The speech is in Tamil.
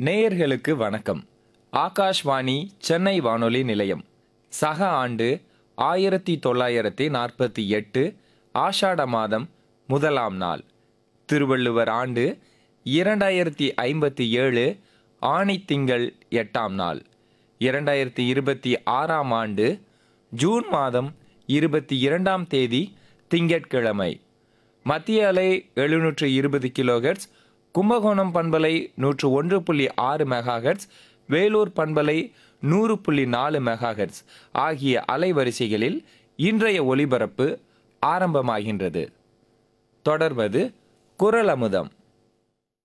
நேயர்களுக்கு வணக்கம் ஆகாஷ்வாணி சென்னை வானொலி நிலையம் சக ஆண்டு ஆயிரத்தி தொள்ளாயிரத்தி நாற்பத்தி எட்டு ஆஷாட மாதம் முதலாம் நாள் திருவள்ளுவர் ஆண்டு இரண்டாயிரத்தி ஐம்பத்தி ஏழு ஆணி திங்கள் எட்டாம் நாள் இரண்டாயிரத்தி இருபத்தி ஆறாம் ஆண்டு ஜூன் மாதம் இருபத்தி இரண்டாம் தேதி திங்கட்கிழமை மத்திய அலை எழுநூற்று இருபது கிலோஹெர்ட்ஸ் கும்பகோணம் பண்பலை நூற்று ஒன்று புள்ளி ஆறு மெகாஹெர்ட்ஸ் வேலூர் பண்பலை நூறு புள்ளி நாலு மெகாஹெர்ட்ஸ் ஆகிய அலைவரிசைகளில் இன்றைய ஒலிபரப்பு ஆரம்பமாகின்றது தொடர்வது குரல் அமுதம்